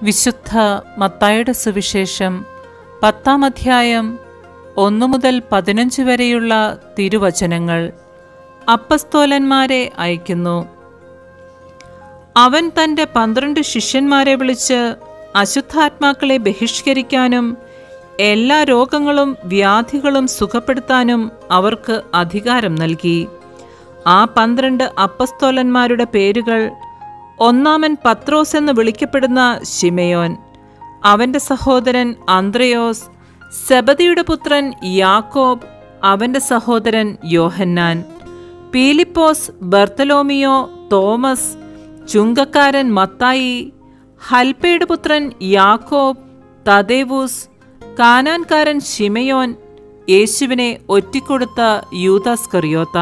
വിശുദ്ധ മത്തായുടെ സുവിശേഷം പത്താം അധ്യായം ഒന്നു മുതൽ പതിനഞ്ച് വരെയുള്ള തിരുവചനങ്ങൾ അപ്പസ്തോലന്മാരെ അയക്കുന്നു അവൻ തൻ്റെ പന്ത്രണ്ട് ശിഷ്യന്മാരെ വിളിച്ച് അശുദ്ധാത്മാക്കളെ ബഹിഷ്കരിക്കാനും എല്ലാ രോഗങ്ങളും വ്യാധികളും സുഖപ്പെടുത്താനും അവർക്ക് അധികാരം നൽകി ആ പന്ത്രണ്ട് അപ്പസ്തോലന്മാരുടെ പേരുകൾ ഒന്നാമൻ പത്രോസ് എന്ന് വിളിക്കപ്പെടുന്ന ശിമയോൻ അവൻ്റെ സഹോദരൻ അന്ത്രയോസ് സെബദിയുടെ പുത്രൻ യാക്കോബ് അവൻ്റെ സഹോദരൻ യോഹന്നാൻ പീലിപ്പോസ് ബർത്തലോമിയോ തോമസ് ചുങ്കക്കാരൻ മത്തായി ഹൽപ്പയുടെ പുത്രൻ യാക്കോബ് തദേവൂസ് കാനാൻകാരൻ ഷിമയോൻ യേശുവിനെ ഒറ്റിക്കൊടുത്ത യൂദാസ് കറിയോത്ത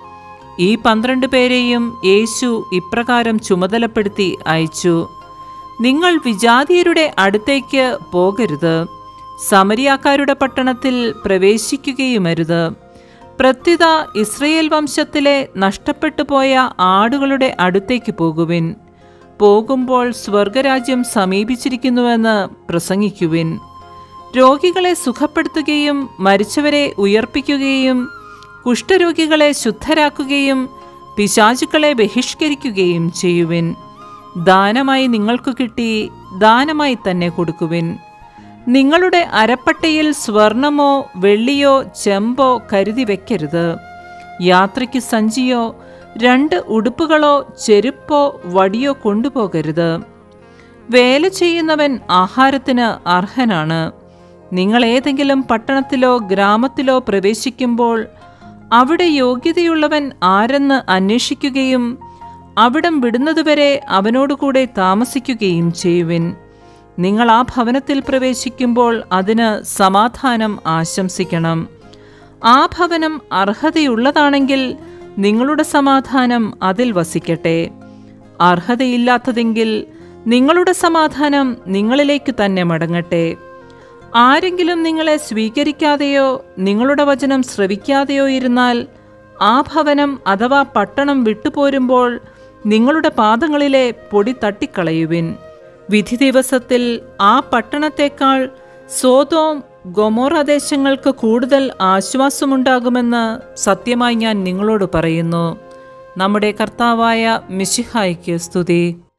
ഈ പന്ത്രണ്ട് പേരെയും യേശു ഇപ്രകാരം ചുമതലപ്പെടുത്തി അയച്ചു നിങ്ങൾ വിജാതീയരുടെ അടുത്തേക്ക് പോകരുത് സമരിയാക്കാരുടെ പട്ടണത്തിൽ പ്രവേശിക്കുകയുമരുത് പ്രത്യുത ഇസ്രയേൽ വംശത്തിലെ നഷ്ടപ്പെട്ടു പോയ ആടുകളുടെ അടുത്തേക്ക് പോകുവിൻ പോകുമ്പോൾ സ്വർഗരാജ്യം സമീപിച്ചിരിക്കുന്നുവെന്ന് പ്രസംഗിക്കുവിൻ രോഗികളെ സുഖപ്പെടുത്തുകയും മരിച്ചവരെ ഉയർപ്പിക്കുകയും കുഷ്ഠരോഗികളെ ശുദ്ധരാക്കുകയും പിശാചുക്കളെ ബഹിഷ്കരിക്കുകയും ചെയ്യുവിൻ ദാനമായി നിങ്ങൾക്ക് കിട്ടി ദാനമായി തന്നെ കൊടുക്കുവിൻ നിങ്ങളുടെ അരപ്പട്ടയിൽ സ്വർണമോ വെള്ളിയോ ചെമ്പോ കരുതി വെക്കരുത് യാത്രയ്ക്ക് സഞ്ചിയോ രണ്ട് ഉടുപ്പുകളോ ചെരുപ്പോ വടിയോ കൊണ്ടുപോകരുത് വേല ചെയ്യുന്നവൻ ആഹാരത്തിന് അർഹനാണ് നിങ്ങൾ ഏതെങ്കിലും പട്ടണത്തിലോ ഗ്രാമത്തിലോ പ്രവേശിക്കുമ്പോൾ അവിടെ യോഗ്യതയുള്ളവൻ ആരെന്ന് അന്വേഷിക്കുകയും അവിടം വിടുന്നതുവരെ അവനോടുകൂടെ താമസിക്കുകയും ചെയ്യുവിൻ നിങ്ങൾ ആ ഭവനത്തിൽ പ്രവേശിക്കുമ്പോൾ അതിന് സമാധാനം ആശംസിക്കണം ആ ഭവനം അർഹതയുള്ളതാണെങ്കിൽ നിങ്ങളുടെ സമാധാനം അതിൽ വസിക്കട്ടെ അർഹതയില്ലാത്തതെങ്കിൽ നിങ്ങളുടെ സമാധാനം നിങ്ങളിലേക്ക് തന്നെ മടങ്ങട്ടെ ആരെങ്കിലും നിങ്ങളെ സ്വീകരിക്കാതെയോ നിങ്ങളുടെ വചനം ശ്രവിക്കാതെയോ ഇരുന്നാൽ ആ ഭവനം അഥവാ പട്ടണം വിട്ടുപോരുമ്പോൾ നിങ്ങളുടെ പാദങ്ങളിലെ പൊടി തട്ടിക്കളയുവിൻ വിധി ദിവസത്തിൽ ആ പട്ടണത്തേക്കാൾ സോതോം ഗൊമോറ ദേശങ്ങൾക്ക് കൂടുതൽ ആശ്വാസമുണ്ടാകുമെന്ന് സത്യമായി ഞാൻ നിങ്ങളോട് പറയുന്നു നമ്മുടെ കർത്താവായ മിശിഹായ്ക്ക് സ്തുതി